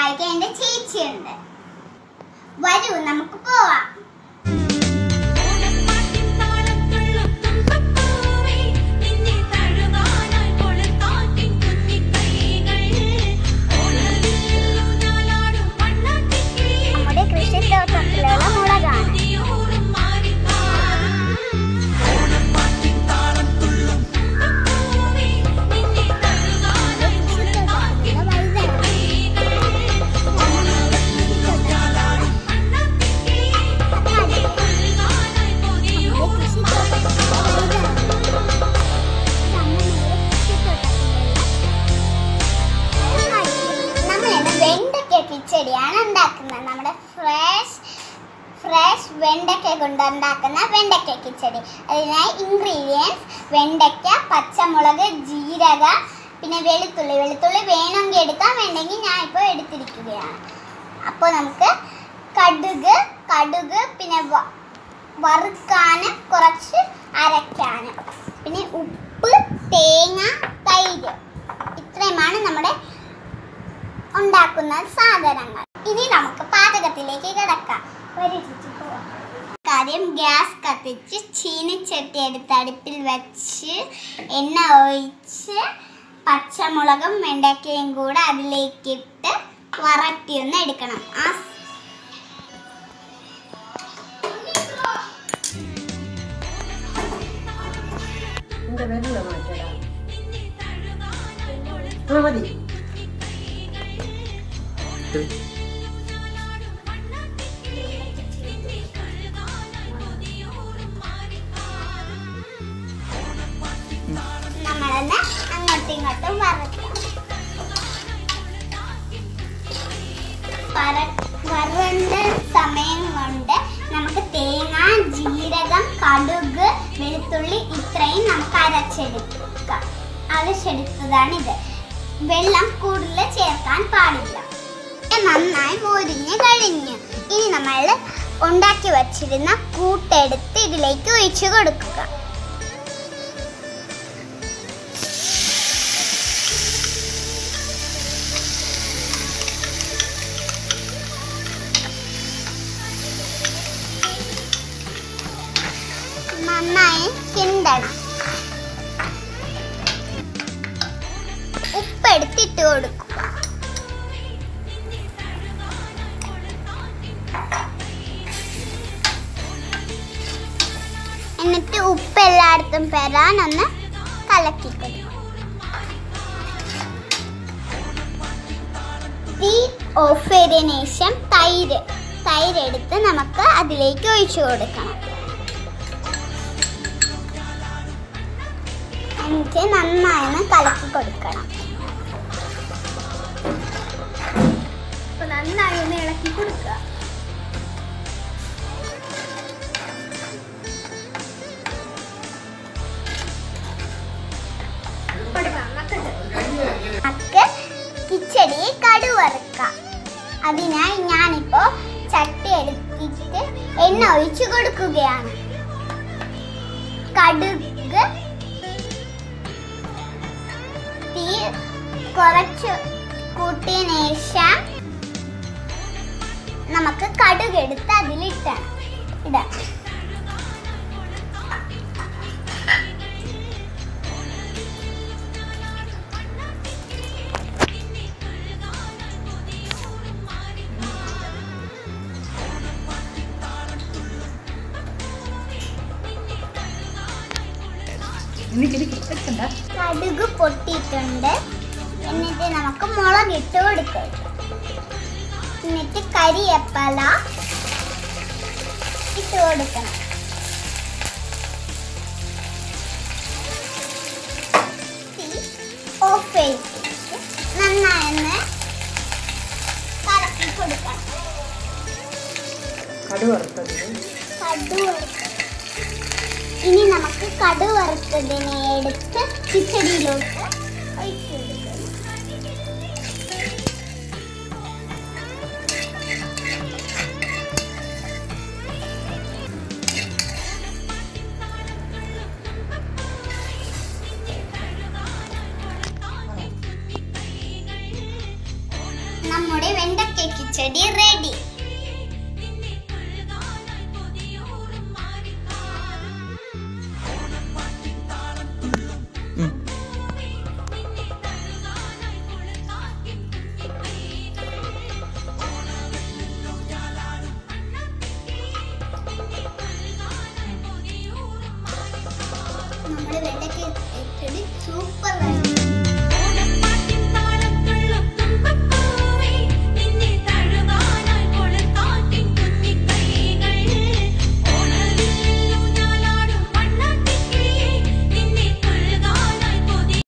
സഹായിക്കാൻ എൻ്റെ ചേച്ചിയുണ്ട് വരൂ നമുക്ക് പോവാം നമ്മുടെ കൃഷിത്തോട്ടത്തിലുള്ള മുളകാണ് നമ്മളിന്ന് വെണ്ടയ്ക്ക കിച്ചടിയാണ് ഉണ്ടാക്കുന്നത് നമ്മുടെ ഫ്രഷ് ഫ്രഷ് വെണ്ടയ്ക്ക കൊണ്ട് ഉണ്ടാക്കുന്ന വെണ്ടയ്ക്ക കിച്ചടി അതിനായി ഇൻഗ്രീഡിയൻസ് വെണ്ടയ്ക്ക പച്ചമുളക് ജീരക പിന്നെ വെളുത്തുള്ളി വെളുത്തുള്ളി വേണമെങ്കിൽ എടുക്കാം വേണ്ടെങ്കിൽ ഞാൻ ഇപ്പോൾ എടുത്തിരിക്കുകയാണ് അപ്പോൾ നമുക്ക് കടുക് കടുക് പിന്നെ വ- വറുക്കാന് കുറച്ച് അരയ്ക്കാന് പിന്നെ ഉപ്പ് തേങ്ങ തൈര് ഇത്രയുമാണ് നമ്മുടെ ഉണ്ടാക്കുന്ന സാധനങ്ങൾ ഇനി നമുക്ക് പാചകത്തിലേക്ക് കിടക്കാം വരൂ ചേച്ചി, പോവാം. കാര്യം ഗ്യാസ് കത്തിച്ച് ചീനിച്ചട്ടി എടുത്ത് അടുപ്പിൽ വെച്ച് എണ്ണ ഒഴിച്ച് പച്ചമുളകും വെണ്ടയ്ക്കയും കൂടെ അതിലേക്കിട്ട് വറട്ടിയൊന്ന് എടുക്കണം ആ സ്- എന്റെ വെള്ളം മാറ്റടാ ആ മതി നമ്മളൊന്ന് അങ്ങോട്ടും ഇങ്ങോട്ടും വറക്കാം വറ വറണ്ട സമയം കൊണ്ട് നമുക്ക് തേങ്ങ ജീരകം കടുക് വെളുത്തുള്ളി ഇത്രയും നമുക്ക് അരച്ചെടുക്കാം അരച്ചെടുത്തതാണിത് വെള്ളം കൂടുതൽ ചേർക്കാൻ പാടില്ല ഇത് നന്നായി മൊരിഞ്ഞ് കഴിഞ്ഞു ഇനി നമ്മൾ ഉണ്ടാക്കി വച്ചിരുന്ന കൂട്ടെടുത്ത് ഇതിലേക്ക് ഒഴിച്ചു കൊടുക്കുക നന്നായി കിണ്ടണം ഉപ്പെടുത്തിട്ട് കൊടുക്കുക എന്നിട്ട് ഉപ്പ് എല്ലായിടത്തും പെരാൻ ഒന്ന് കലക്കി കൊടുക്കും തീ ഓഫ് ചെയ്തതിനു ശേഷം തൈര് തൈര് എടുത്ത് നമുക്ക് അതിലേക്ക് ഒഴിച്ചു കൊടുക്കണം എന്നിട്ട് നന്നായി ഒന്ന് കലക്കി കൊടുക്കണം അപ്പൊ നന്നായി ഒന്ന് ഇളക്കി കൊടുക്കുക നമുക്ക് കിച്ചടി കടുവറുക്കാം അതിനായി ഞാനിപ്പോ ചട്ടി എടുത്തിട്ട് എണ്ണ ഒഴിച്ചു കൊടുക്കുകയാണ് കടുക് തീ കുറച്ച് കൂട്ടിയതിന് ശേഷം നമുക്ക് കടുക് എടുത്ത് അതിലിട്ടണം ഇടാം കടുക് പൊട്ടിയിട്ടുണ്ട് എന്നിട്ട് നമുക്ക് മുളകിട്ട് കൊടുക്കാം എന്നിട്ട് കരിയപ്പല ഇട്ട് കൊടുക്കണം തീ ഓഫ് ചെയ്തിട്ട് നന്നായി ഒന്ന് കലക്കി കൊടുക്കണം കടു വറുത്തത് കടു വറുത്തത് ഇനി നമുക്ക് കടു വറുത്തതിനെ എടുത്ത് കിച്ചടിയിലോട്ട് ഒഴിച്ചു കൊടുക്കണം നമ്മുടെ വെണ്ട വെണ്ടയ്ക്ക കിച്ചടി റെഡി